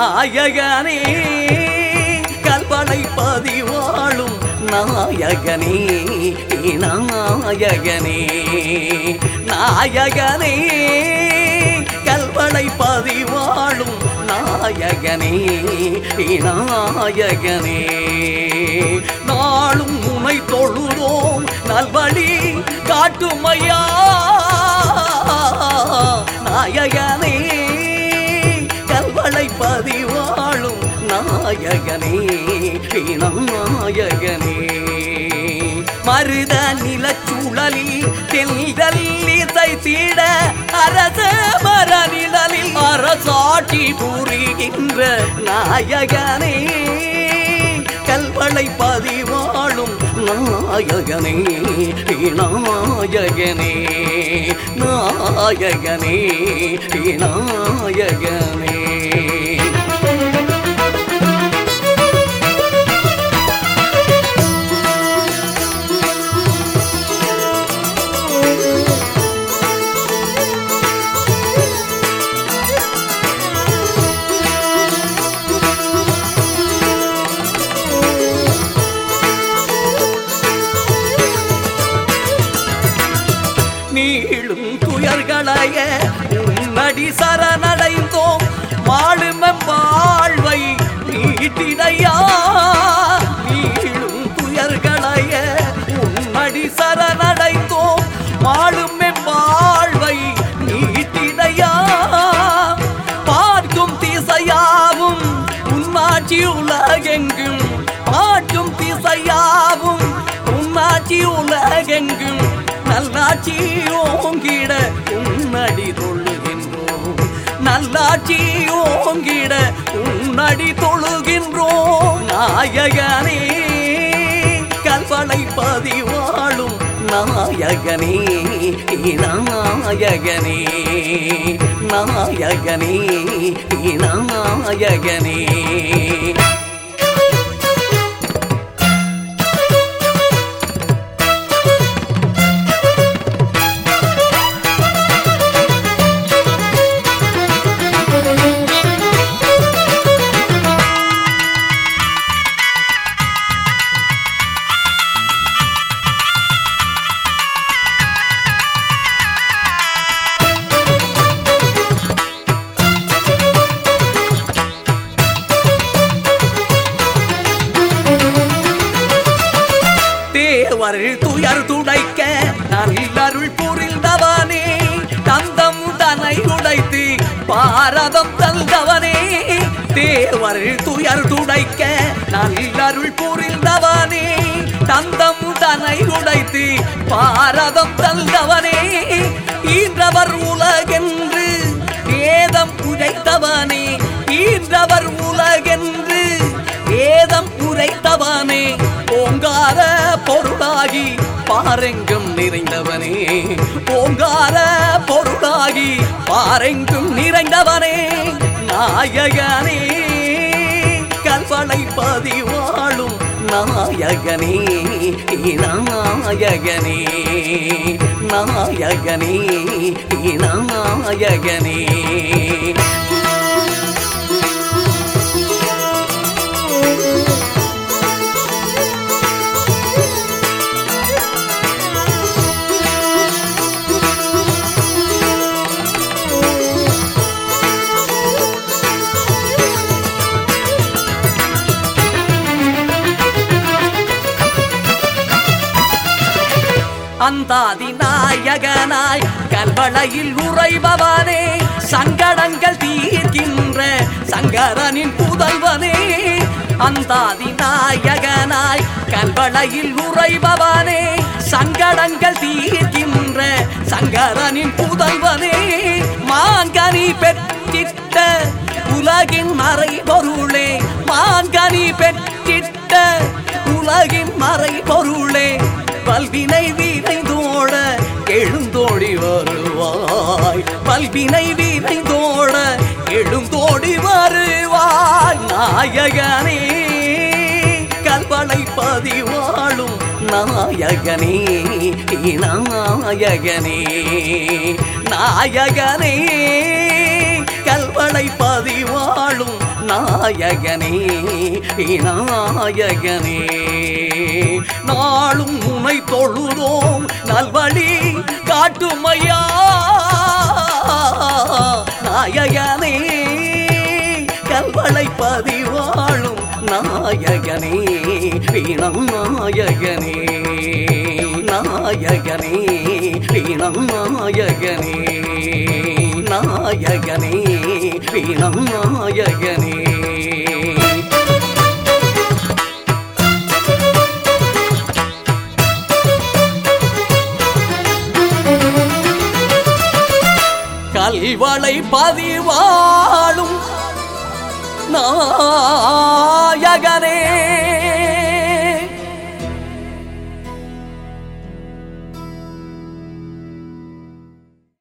நாயகனே கல்வனை பதிவாழும் நாயகனே நாயகனே நாயகனே கல்வனை பதிவாழும் நாயகனே நாயகனே நாளும் உனை தொழுதோம் நல்வழி காட்டுமையா நாயகனே கல்வளை பதிவாழும் நாயகனே நாயகனே மருத நிலச்சூழலில் தெல்தல் இசை தீட அரச மர நிழலில் அரசாட்சி புரிகின்ற நாயகனே கல்வளை பதிவாழும் நாயகனே நாயகனே நாயகனே நாயகனே நீளும் துயர்களைய உன்னடி சரணடைந்தோம் வாழும் வாழ்வை நீட்டிடையா நீளும் துயர்களைய உன்னடி சரணடைந்தோம் வாழும் வாழ்வை நீட்டிடையா பார்க்கும் திசையாவும் உன்னாட்சி உலகெங்கும் பார்க்கும் திசையாவும் உன்னாட்சி உலகெங்கும் நல்லாட்சி ஓங்கிட உன்னடி தொழுகின்றோம் நல்லாட்சி ஓங்கிட உன்னடி தொழுகின்றோம் நாயகனே கல்வனை பதிவாழும் நாயகனே நாயகனே நாயகனே நாயகனே தேவர் துயர் துடைக்க நல்லருள் புரிந்தவனே தந்தம் தனை உடைத்து பாரதம் தந்தவனே தேவர் துயர் துடைக்க நல்லருள் புரிந்தவனே தந்தம் தனை உடைத்து பாரதம் தந்தவனே ஈன்றவர் உலகென்று வேதம் உழைத்தவனே ஈன்றவர் உலகென்று வேதம் உரைத்தவனே ஓங்கார பொருளாகி பாரெங்கும் நிறைந்தவனே ஓங்கார பொருளாகி பாரெங்கும் நிறைந்தவனே நாயகனே கல்வனை பதிவாழும் நாயகனே நாயகனே நாயகனே நாயகனே அந்தாதி நாயகனாய் கல்வளையில் உறைபவனே சங்கடங்கள் தீர்க்கின்ற சங்கரனின் புதல்வனே அந்தாதி நாயகனாய் கல்வளையில் உறைபவனே சங்கடங்கள் தீர்க்கின்ற சங்கரனின் புதல்வனே மாங்கனி பெற்றிட்ட உலகின் மறை பொருளே மாங்கனி பெற்றிட்ட உலகின் மறை பொருளே பல்வினை வீரைந்தோட எழுந்தோடி வருவாய் பல்வினை வீரைந்தோட எழுந்தோடி வருவாய் நாயகனே கல்வனை பதிவாழும் நாயகனே நாயகனே நாயகனே கல்வனை பதிவாழும் நாயகனே விநாயகனே நாளும் உனை தொழுதோம் நல்வழி காட்டுமையா நாயகனே கல்வளை பதிவாழும் நாயகனே வீணநாயகனே நாயகனே வீணநாயகனே நாயகனே வீணநாயகனே கல்வளை பதிவாழும் நாயகனே